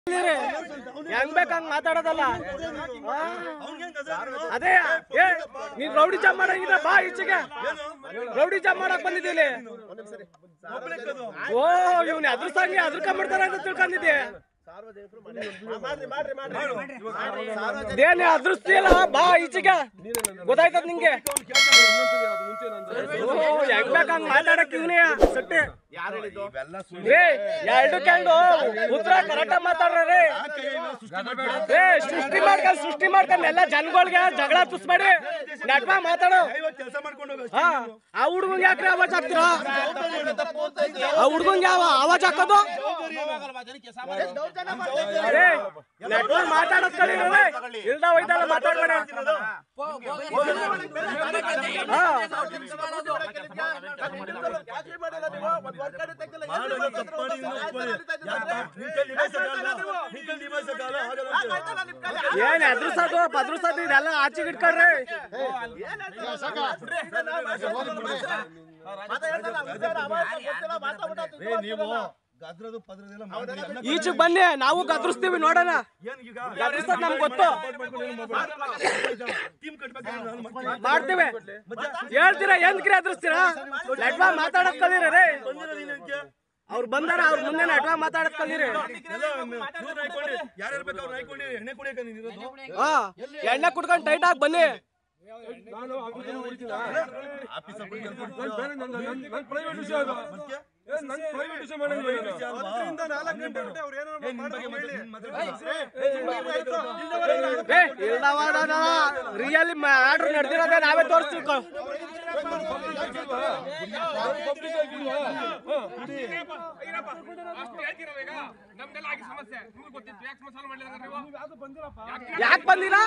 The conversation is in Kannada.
ಹೆಂಗ್ ಬೇಕ ಹಂಗ್ ಮಾತಾಡೋದಲ್ಲ ಆ? ಅದೇ ಏ ನೀನ್ ರೌಡಿ ಜಾಮ್ ಮಾಡಂಗಿದ್ರೆ ಬಾ ಈಚೆಗೆ ರೌಡಿ ಜಾಮ್ ಮಾಡಕ್ ಬಂದಿದ್ದೀನಿ ಓ ಇವ್ನ ಅದ್ರ ಸಂಗೆ ಅದ್ರ ಕಂಬಿಡ್ತಾರ ಅಂತ ತಿಳ್ಕೊಂಡಿದ್ದೆ ಏನೇ ಅದ್ರಸ್ತಿಯಲ್ಲ ಬಾ ಈಚೆಗೆ ಗೊತ್ತಾಯ್ತದ ನಿಂಗೆ ಓ ಹೆಂಗ್ ಬೇಕ ಹಂಗ್ ಮಾತಾಡಕ್ ಇವನೇ ಸಟ್ಟೆ ಏ ಎರಡು ಕೆಂಡು ಉತ್ತರ ಕರೆಕ್ಟ್ ಮಾತಾಡ್ರಿ ಏ ಸೃಷ್ಟಿ ಮಾಡ್ಕೊಂಡ್ ಸೃಷ್ಟಿ ಮಾಡ್ಕೊಂಡ್ ಎಲ್ಲ ಜನಗಳಿಗೆ ಜಗಳ ತುಸ್ ಮಾಡಿ ನಡ್ಮ ಮಾತಾಡೋ ಕೆಲಸ ಮಾಡ್ಕೊಂಡು ಹೋಗು ಹಾ ಆ ಹುಡ್ಗಂಗ್ ಯಾಕ್ರಿ ಆವಾಜ್ ಹಾಕ್ತೀರಾ ಆ ಹುಡ್ಗಂಗ್ ಯಾವ ಆವಾಜ್ ಹಾಕೋದು ಏ ನಡ್ಮ ಮಾತಾಡೋದ್ ಕಲೀರಿ ಇಲ್ದ ಹೋಯ್ತಲ್ಲ ಮಾತಾಡ್ಬೇಡ ಹಾ ಮಾಡೋದು ತಪ್ಪು ಮಾಡಿ ಇನ್ನೂ ಒಪ್ಕೊಳ್ಳಿ. ಯಾಕೆ? ನಿನ್ ಕೈಲಿ ನಿಭಾಯಿಸಕ್ಕಾಗಲ್ಲ? ನಿನ್ ಕೈಲಿ ನಿಭಾಯಿಸಕ್ಕಾಗಲ್ಲ? ಆಗಲ್ಲ ಅಂತೆ. ಏನ್ ಎದುರ್ಸೋದು ಬದ್ರಸೋದು ಇದೆಲ್ಲ ಆಚೆಗೆ ಇಟ್ಕೊಳ್ರಿ ಏ, ನೀವು ಗದ್ರದು ಪದ್ರದೆಲ್ಲ ಮಾಡ್ರಿ. ಎಲ್ಲ ಈಚೆಗ್ ಬನ್ನಿ ನಾವು ಗದ್ರಿಸ್ತೀವಿ ನೋಡೋಣ ಏನ್ ಈಗ? ಗದ್ರಿಸೋದ್ ನಮ್ಗೆ ಗೊತ್ತು ಟೀಮ್ ಕಟ್ಬೇಕು ನಾನು ಮಾಡ್ತೀನಿ. ಮಾಡ್ತೀವಿ ಹೇಳ್ತೀರಾ ಎಂದ್ಕ್ರಿ ಎದುರಿಸ್ತೀರಾ ನಡ್ವಾ ಮಾತಾಡಕ್ ಕಲೀರಿ ರೇ ಬಂದಿರೋ ನೀನು ಇದಕ್ಕೆ? ಅವ್ರು ಬಂದಾರ ಅವ್ರ ಮುಂದೆ ನಡ್ವಾ ಮಾತಾಡಕ್ ಕಲೀರಿ ಎಲ್ಲ ಇವ್ರನ್ನ ಹಾಕೊಂಡು ಯಾರು ಇರ್ಬೇಕು ಅವ್ರನ್ನ ಹಾಕೊಂಡು ಎಣ್ಣೆ ಕುಡಿಯಕ್ಕೆ ನೀನು ಇರೋದು ಹಾ ಎಣ್ಣೆ ಕುಡ್ಕೊಂಡ್ ಟೈಟ್ ಆಗಿ ಬನ್ನಿ ಆಫೀಸಲ್ಲಿ ಬಿಟ್ಟು ಎಲ್ಲಿ ನನ್ ಕೊಡ್ತೀರೋ? ಬೇರೆ ನನ್- ನನ್- ನನ್ private ವಿಷಯ ಅದು. ಮತ್ತೆ? ಏ, ನನ್ private ವಿಷಯ ಮಾಡಂಗಿಲ್ಲ ಏನು? ವಿಷಯ ಅಲ್ವಾ? ನಾಲ್ಕು ಗಂಟೆ ಬಿಟ್ಟು ಅವ್ರು ಏನಾರ ಏ, ನಿನ್ ಬಗ್ಗೆ ಮಾತಾಡ್- ನಿನ್ ಮಾತಾಡ್- ಏ ಇಲ್ದವಾದ ರಿಯಲಿ ಆರ್ಡರ್ ನಡೆದಿರೋದೇ ನಾವೇ ತೋರಿಸ್ತೀವಿ ಕ- public ಆಗಿಲ್ವಾ? ಹ. ನಮ್ದೆಲ್ಲ ಆಗಿ ಸಮಸ್ಯೆ ನಿಮ್ಗೆ ಗೊತ್ತಿತ್ತು ಯಾಕೆ ಸಮಸ್ಯೆ ಸಾಲ್ವ್ ಮಾಡಲಿಲ್ಲ ನೀವು ಯಾಕ್ ಬಂದಿರಾ